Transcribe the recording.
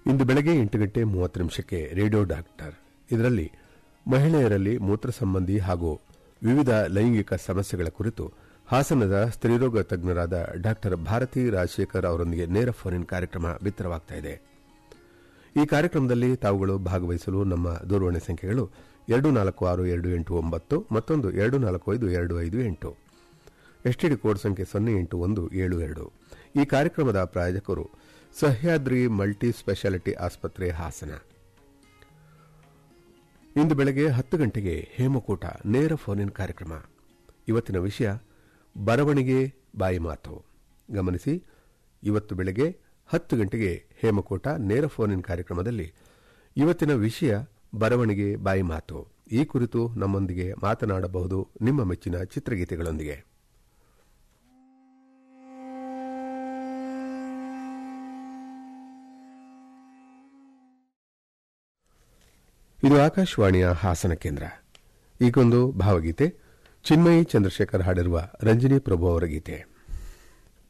ಇಂದು ಬೆಳಗ್ಗೆ ಎಂಟು ಗಂಟೆ ಮೂವತ್ತು ನಿಮಿಷಕ್ಕೆ ರೇಡಿಯೋ ಡಾಕ್ಟರ್ ಇದರಲ್ಲಿ ಮಹಿಳೆಯರಲ್ಲಿ ಮೂತ್ರ ಸಂಬಂಧಿ ಹಾಗೂ ವಿವಿಧ ಲೈಂಗಿಕ ಸಮಸ್ಯೆಗಳ ಕುರಿತು ಹಾಸನದ ಸ್ತ್ರೀರೋಗ ತಜ್ಞರಾದ ಡಾಕ್ಟರ್ ಭಾರತಿ ರಾಜಶೇಖರ್ ಅವರೊಂದಿಗೆ ನೇರ ಫೋನ್ ಕಾರ್ಯಕ್ರಮ ಬಿತ್ತರವಾಗುತ್ತಿದೆ ಈ ಕಾರ್ಯಕ್ರಮದಲ್ಲಿ ತಾವುಗಳು ಭಾಗವಹಿಸಲು ನಮ್ಮ ದೂರವಾಣಿ ಸಂಖ್ಯೆಗಳು ಎರಡು ನಾಲ್ಕು ಆರು ಎರಡು ಎಂಟು ಒಂಬತ್ತು ಮತ್ತೊಂದು ಎರಡು ನಾಲ್ಕು ಐದು ಎರಡು ಐದು ಎಂಟು ಎಸ್ಟಿಡಿ ಕೋಡ್ ಸಂಖ್ಯೆ ಸೊನ್ನೆ ಎಂಟು ಒಂದು ಏಳು ಎರಡು ಈ ಕಾರ್ಯಕ್ರಮದ ಪ್ರಾಯೋಜಕರು ಸಹ್ಯಾದ್ರಿ ಮಲ್ಟಿ ಸ್ಪೆಷಾಲಿಟಿ ಆಸ್ಪತ್ರೆ ಹಾಸನ ಇಂದು ಬೆಳಗ್ಗೆ ಹತ್ತು ಗಂಟೆಗೆ ಹೇಮಕೂಟ ನೇರ ಫೋನ್ ಇನ್ ಕಾರ್ಯಕ್ರಮ ಇವತ್ತಿನ ವಿಷಯ ಬರವಣಿಗೆ ಬಾಯಿ ಮಾತು ಗಮನಿಸಿ ಇವತ್ತು ಬೆಳಗ್ಗೆ ಹತ್ತು ಗಂಟೆಗೆ ಹೇಮಕೂಟ ನೇರ ಫೋನ್ ಇನ್ ಕಾರ್ಯಕ್ರಮದಲ್ಲಿ ಇವತ್ತಿನ ವಿಷಯ ಬರವಣಿಗೆ ಬಾಯಿ ಮಾತು ಈ ಕುರಿತು ನಮ್ಮೊಂದಿಗೆ ಮಾತನಾಡಬಹುದು ನಿಮ್ಮ ಮೆಚ್ಚಿನ ಚಿತ್ರಗೀತೆಗಳೊಂದಿಗೆ ಇದು ಆಕಾಶವಾಣಿಯ ಹಾಸನ ಕೇಂದ್ರ ಈಗೊಂದು ಭಾವಗೀತೆ ಚಿನ್ಮಯಿ ಚಂದ್ರಶೇಖರ್ ಹಾಡಿರುವ ರಂಜನಿ ಪ್ರಭು ಅವರ ಗೀತೆ